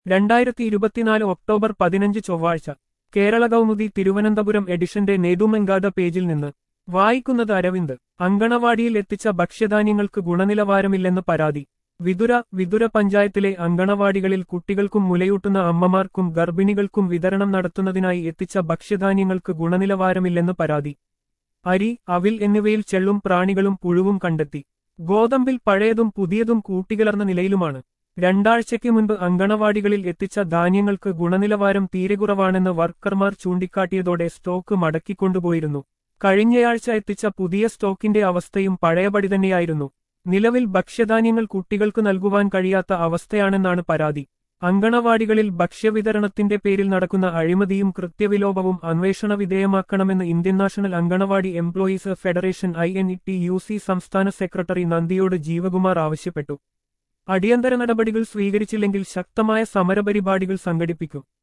രണ്ടായിരത്തി ഇരുപത്തിനാല് ഒക്ടോബർ പതിനഞ്ച് ചൊവ്വാഴ്ച കേരള കൗമുദി തിരുവനന്തപുരം എഡിഷന്റെ നേതുമെങ്കാത പേജിൽ നിന്ന് വായിക്കുന്നത് അരവിന്ദ് അങ്കണവാടിയിൽ എത്തിച്ച ഭക്ഷ്യധാന്യങ്ങൾക്ക് ഗുണനിലവാരമില്ലെന്ന് പരാതി വിതുര വിതുര പഞ്ചായത്തിലെ അങ്കണവാടികളിൽ കുട്ടികൾക്കും മുലയൂട്ടുന്ന അമ്മമാർക്കും ഗർഭിണികൾക്കും വിതരണം നടത്തുന്നതിനായി എത്തിച്ച ഭക്ഷ്യധാന്യങ്ങൾക്ക് ഗുണനിലവാരമില്ലെന്ന് പരാതി അരി അവിൽ എന്നിവയിൽ ചെള്ളും പ്രാണികളും പുഴുവും കണ്ടെത്തി ഗോതമ്പിൽ പഴയതും പുതിയതും കൂട്ടികലർന്ന നിലയിലുമാണ് രണ്ടാഴ്ചയ്ക്ക് മുൻപ് അങ്കണവാടികളിൽ എത്തിച്ച ധാന്യങ്ങൾക്ക് ഗുണനിലവാരം തീരെ കുറവാണെന്ന് വർക്കർമാർ ചൂണ്ടിക്കാട്ടിയതോടെ സ്റ്റോക്ക് മടക്കിക്കൊണ്ടുപോയിരുന്നു കഴിഞ്ഞയാഴ്ച എത്തിച്ച പുതിയ സ്റ്റോക്കിന്റെ അവസ്ഥയും പഴയപടി തന്നെയായിരുന്നു നിലവിൽ ഭക്ഷ്യധാന്യങ്ങൾ കുട്ടികൾക്ക് നൽകുവാൻ കഴിയാത്ത അവസ്ഥയാണെന്നാണ് പരാതി അങ്കണവാടികളിൽ ഭക്ഷ്യവിതരണത്തിന്റെ പേരിൽ നടക്കുന്ന അഴിമതിയും കൃത്യവിലോപവും അന്വേഷണ വിധേയമാക്കണമെന്ന് Indian national anganwadi employees federation I N E T U C സംസ്ഥാന സെക്രട്ടറി നന്ദിയോട് ജീവകുമാർ ആവശ്യപ്പെട്ടു അടിയന്തര നടപടികൾ സ്വീകരിച്ചില്ലെങ്കിൽ ശക്തമായ സമരപരിപാടികൾ സംഘടിപ്പിക്കും